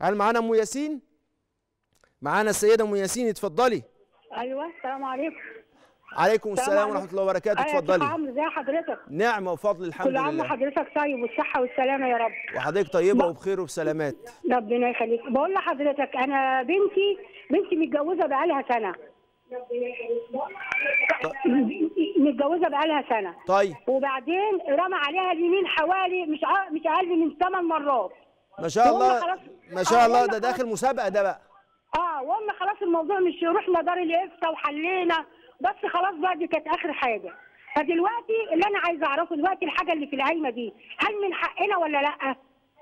هل معانا ام ياسين معانا السيده ام ياسين اتفضلي ايوه السلام عليكم عليكم السلام عليكم. ورحمه الله وبركاته أيوة يا شيخ اتفضلي عمرو ازي حضرتك نعمه وفضل الحمد كل عام لله وحضرتك طيب والصحه والسلامه يا رب وحضرتك طيبه ما- وبخير وبسلامات ربنا يخليك بقول لحضرتك انا بنتي بنتي متجوزه بقالها سنه متجوزه بقالها سنه طيب وبعدين رمى عليها اليمين حوالي مش أ- مش اقل من ثمان مرات ما شاء وهم الله خلاص- ما شاء آه، الله وهم ده خلاص- داخل مسابقه ده بقى اه وقلنا خلاص الموضوع مش رحنا دار الافتاء وحلينا بس خلاص بقى دي كانت اخر حاجه فدلوقتي اللي انا عايزه اعرفه دلوقتي الحاجه اللي في العايمه دي هل من حقنا ولا لا؟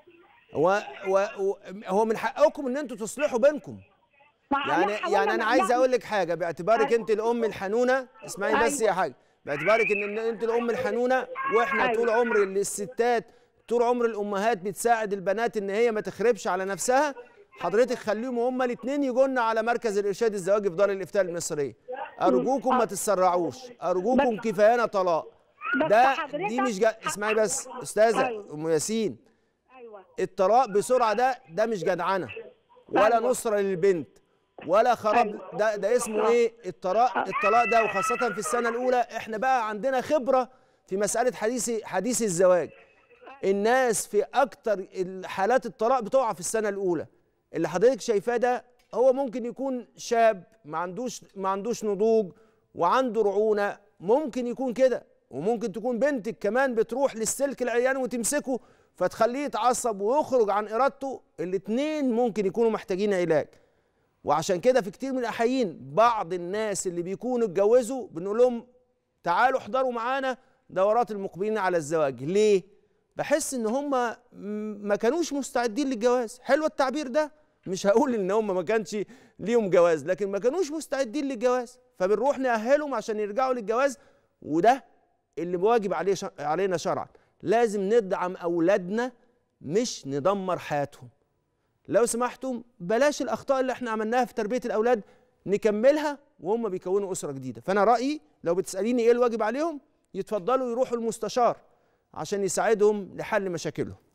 هو و... و... هو من حقكم ان انتوا تصلحوا بينكم مع يعني حاولنا يعني انا مع- عايز لا، اقول لك حاجه باعتبارك أيوة. انت الام الحنونه اسمعي بس أيوة. يا حاجه باعتبارك ان إن انت الام الحنونه واحنا أيوة. طول عمر اللي الستات طول عمر الامهات بتساعد البنات ان هي ما تخربش على نفسها حضرتك خليهم هما الاثنين يجونا على مركز الارشاد الزواجي في دار الافتاء المصريه ارجوكم ما تتسرعوش ارجوكم بس- كفايانا طلاق بس ده حضرتك- دي مش جا... اسمعي بس استاذه أيوة. ام ياسين ايوه الطلاق بسرعه ده ده مش جدعنه ولا أيوة. نصره للبنت ولا خراب أيوة. ده ده اسمه ايه الطلاق الطلاق ده وخاصه في السنه الاولى احنا بقى عندنا خبره في مساله حديث حديث الزواج الناس في اكتر حالات الطلاق بتقع في السنه الاولى اللي حضرتك شايفاه ده هو ممكن يكون شاب ما عندوش ما عندوش نضوج وعنده رعونه ممكن يكون كده وممكن تكون بنتك كمان بتروح للسلك العيان وتمسكه فتخليه يتعصب ويخرج عن ارادته الاتنين ممكن يكونوا محتاجين علاج وعشان كده في كتير من الاحايين بعض الناس اللي بيكونوا اتجوزوا بنقول لهم تعالوا احضروا معانا دورات المقبلين على الزواج ليه بحس ان هم م- ما كانوش مستعدين للجواز حلو التعبير ده مش هقول ان هم ما كانش ليهم جواز لكن ما كانوش مستعدين للجواز فبنروح نأهلهم عشان يرجعوا للجواز وده اللي واجب عليه ش... علينا شرعا لازم ندعم اولادنا مش ندمر حياتهم لو سمحتم بلاش الاخطاء اللي احنا عملناها في تربيه الاولاد نكملها وهم بيكونوا اسره جديده فانا رايي لو بتساليني ايه الواجب عليهم يتفضلوا يروحوا المستشار عشان يساعدهم لحل مشاكلهم